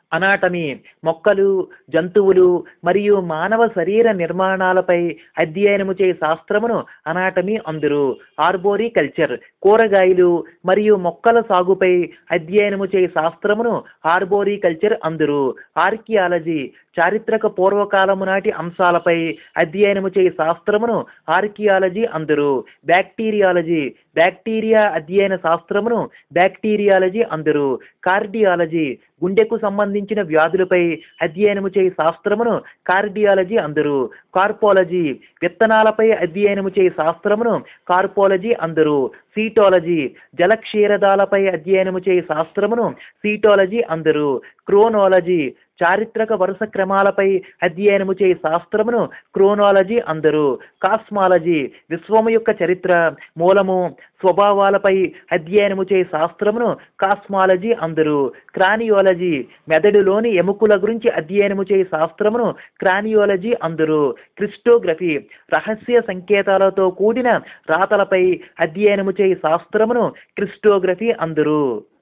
anatomy మొక్కలు జంతువులు మరియు మానవ శరీర నిర్మాణాలపై అధ్యయనము చే శాస్త్రమును అనాటమీ అందురు ఆర్బోరికల్చర్ కూరగాయలు మరియు మొక్కల సాగుపై అధ్యయనము చే శాస్త్రమును ఆర్బోరికల్చర్ అందురు ఆర్కియాలజీ చారిత్రక పూర్వకాలము నాటి అంశాలపై అధ్యయనము చే శాస్త్రమును ఆర్కియాలజీ అందురు బ్యాక్టీరియాలజీ బ్యాక్టీరియా అధ్యయన శాస్త్రమును బ్యాక్టీరియాలజీ అందురు కార్డియాలజీ గుండెకు సంబంధించిన వ్యాధులపై అధ్యయనము చే శాస్త్రమును కార్డియాలజీ అందరు కార్పోలజీ విత్తనాలపై అధ్యయనము చే శాస్త్రమును కార్పోలజీ అందరు సీటోలజీ జలక్షీరదాలపై అధ్యయనము చే శాస్త్రమును సీటోలజీ అందరు క్రోనాలజీ చారిత్రక వరుస క్రమాలపై అధ్యయనము చే శాస్త్రమును క్రోనాలజీ అందరు కాస్మాలజీ విశ్వము యొక్క చరిత్ర మూలము స్వభావాలపై అధ్యయనము చే శాస్త్రమును కాస్మాలజీ అందరు క్రానియాలజీ మెదడులోని ఎముకల గురించి అధ్యయనము చే శాస్త్రమును క్రానియాలజీ అందరు క్రిస్టోగ్రఫీ రహస్య సంకేతాలతో కూడిన రాతలపై అధ్యయనము చే శాస్త్రమును క్రిస్టోగ్రఫీ అందరు